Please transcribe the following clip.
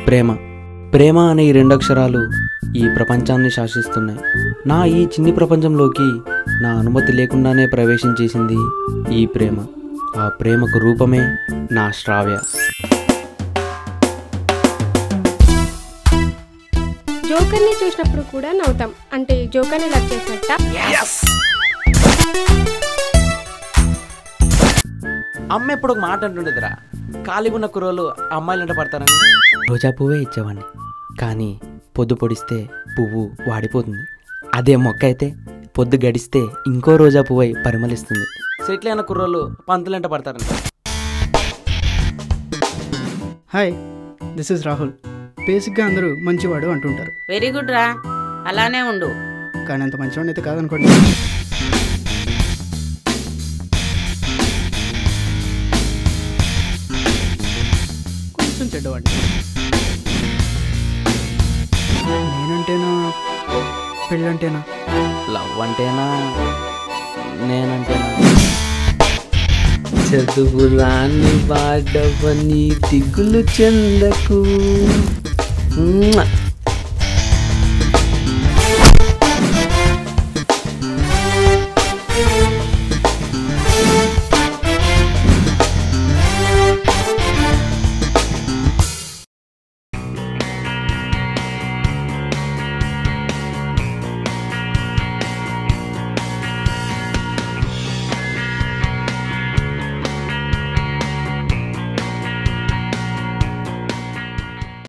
ప్రేమ ప్రేమ అనే ఈ రెండు అక్షరాలు ఈ ప్రపంచాన్ని శాసిస్తున్నాయి నా ఈ చిన్ని ప్రపంచంలోకి నా అనుమతి లేకుండానే ప్రవేశించేసింది ఈ ప్రేమ ఆ ప్రేమకు రూపమే నా శ్రావ్య జోకర్ని చూసినప్పుడు కూడా నవ్వుతాం అంటే జోకర్ని లవ్ చేసినట్ట అమ్మ ఎప్పుడు ఒక మాట అంటుండేదిరా ఖాళీగా ఉన్న కుర్రోలు అమ్మాయిలు వెంట పడతారని రోజా పువ్వే ఇచ్చేవాడిని కానీ పొద్దు పొడిస్తే పువ్వు వాడిపోతుంది అదే మొక్క అయితే పొద్దు గడిస్తే ఇంకో రోజా పువ్వై పరిమళిస్తుంది సెటిల్ అయిన కుర్రోలు పంతులంట పడతారని హాయ్ దిస్ ఇస్ రాహుల్ బేసిక్గా అందరూ మంచివాడు అంటుంటారు వెరీ గుడ్ రా అలానే ఉండు కానీ అంత మంచివాడిని అయితే కాదనుకోండి కొంచెం చెడ్డవాడిని నేనంటేనా పెళ్ళంటేనా లవ్ అంటేనా నేనంటేనా చదువురాని వాడవని దిగులు చెందకు మ్మ్.